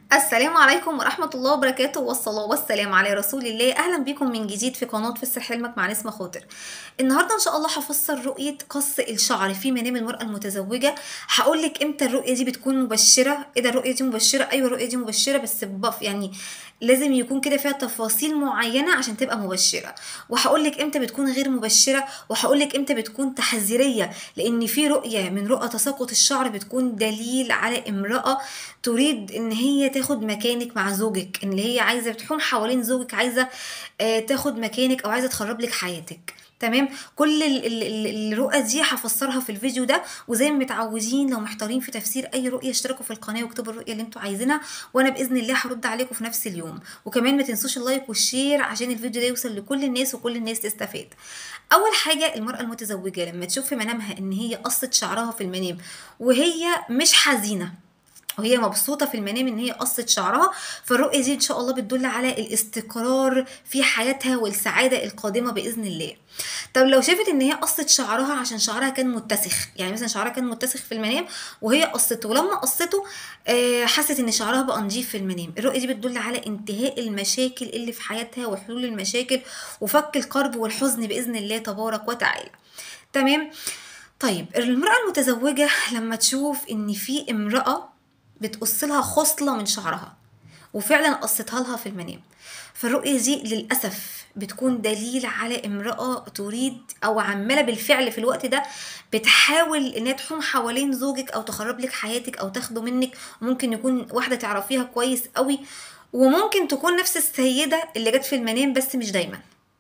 السلام عليكم ورحمة الله وبركاته والصلاة والسلام على رسول الله أهلا بكم من جديد في قناة فسر حلمك مع نسمة خاطر النهاردة إن شاء الله هفسر رؤية قص الشعر في منام المرأة المتزوجة هقول لك إمتى الرؤية دي بتكون مبشرة إيه ده الرؤية دي مبشرة أيوة الرؤية دي مبشرة بس بف يعني لازم يكون كده فيها تفاصيل معينة عشان تبقى مبشرة وهقول لك إمتى بتكون غير مبشرة وهقول لك إمتى بتكون تحذيرية لأن في رؤية من رؤى تساقط الشعر بتكون دليل على امرأة تريد إن هي تاخد مكانك مع زوجك ان هي عايزه بتحوم حوالين زوجك عايزه آه تاخد مكانك او عايزه تخرب لك حياتك تمام كل ال- ال- ال- الرؤى دي هفسرها في الفيديو ده وزي ما متعودين لو محتارين في تفسير اي رؤيه اشتركوا في القناه واكتبوا الرؤيه اللي انتوا عايزينها وانا باذن الله هرد عليكم في نفس اليوم وكمان ما تنسوش اللايك والشير عشان الفيديو ده يوصل لكل الناس وكل الناس تستفاد اول حاجه المراه المتزوجه لما تشوف في منامها ان هي قصت شعرها في المنام وهي مش حزينه وهي مبسوطة في المنام ان هي قصت شعرها فالرؤية دي ان شاء الله بتدل على الاستقرار في حياتها والسعادة القادمة بإذن الله طب لو شافت ان هي قصت شعرها عشان شعرها كان متسخ يعني مثلا شعرها كان متسخ في المنام وهي قصته ولما قصته آه، حست ان شعرها بقى نضيف في المنام الرؤية دي بتدل على انتهاء المشاكل اللي في حياتها وحلول المشاكل وفك الكرب والحزن بإذن الله تبارك وتعالى تمام طيب المرأة المتزوجة لما تشوف ان في امرأة بتقص لها خصلة من شعرها وفعلا قصتها لها في المنام فالرؤية دي للأسف بتكون دليل على امرأة تريد أو عمالة بالفعل في الوقت ده بتحاول إنها تحوم حوالين زوجك أو تخرب لك حياتك أو تاخده منك ممكن يكون واحدة تعرفيها كويس قوي وممكن تكون نفس السيدة اللي جت في المنام بس مش دايما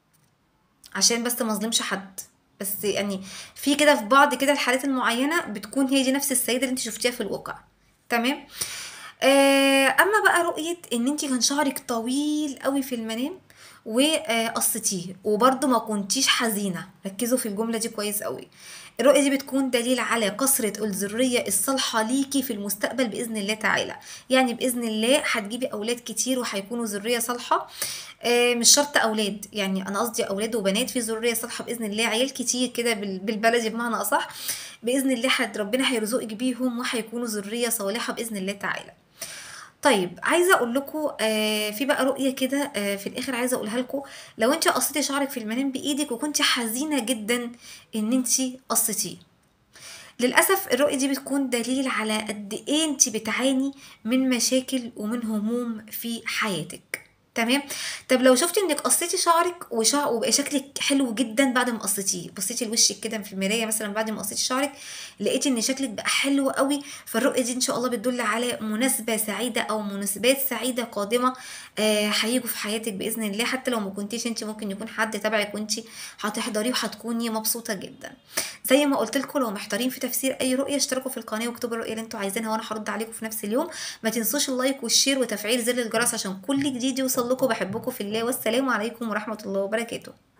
عشان بس ما اظلمش حد بس يعني في كده في بعض كده الحالات المعينة بتكون هي دي نفس السيدة اللي انت شفتيها في الواقع تمام آه اما بقى رؤية ان انت كان شعرك طويل قوي في المنام وقصتيه وبرضه ما كنتيش حزينة ركزوا في الجملة دي كويس قوي الرؤية دي بتكون دليل على كثرة الذرية الصالحة ليكي في المستقبل بإذن الله تعالى يعني بإذن الله هتجيبي أولاد كتير وهيكونوا ذرية صالحة آه، مش شرط أولاد يعني أنا قصدي أولاد وبنات في ذرية صالحة بإذن الله عيال كتير كده بال- بالبلدي بمعنى أصح بإذن الله حد ربنا هيرزقك بيهم وهيكونوا ذرية صالحة بإذن الله تعالى طيب عايزه اقول لكم آه في بقى رؤيه كده آه في الاخر عايزه اقولها لكم لو انت قصيتي شعرك في المنام بايدك وكنت حزينه جدا ان انت قصيتيه للأسف الرؤية دي بتكون دليل على قد إيه أنت بتعاني من مشاكل ومن هموم في حياتك تمام طب لو شفتي انك قصيتي شعرك وشعر وبقى شكلك حلو جدا بعد ما قصيتيه بصيتي لوشك كده في المرايه مثلا بعد ما قصيتي شعرك لقيتي ان شكلك بقى حلو قوي فالرؤيه دي ان شاء الله بتدل على مناسبه سعيده او مناسبات سعيده قادمه آه، هيجوا في حياتك باذن الله حتى لو ما كنتيش انت ممكن يكون حد تبعك وانت هتحضريه وهتكوني مبسوطه جدا زي ما قلت لكم لو محتارين في تفسير اي رؤيه اشتركوا في القناه واكتبوا الرؤيه اللي انتوا عايزينها وانا هرد عليكم في نفس اليوم ما تنسوش اللايك والشير وتفعيل زر الجرس عشان كل جديد يوصل لكم بحبكم في الله والسلام عليكم ورحمه الله وبركاته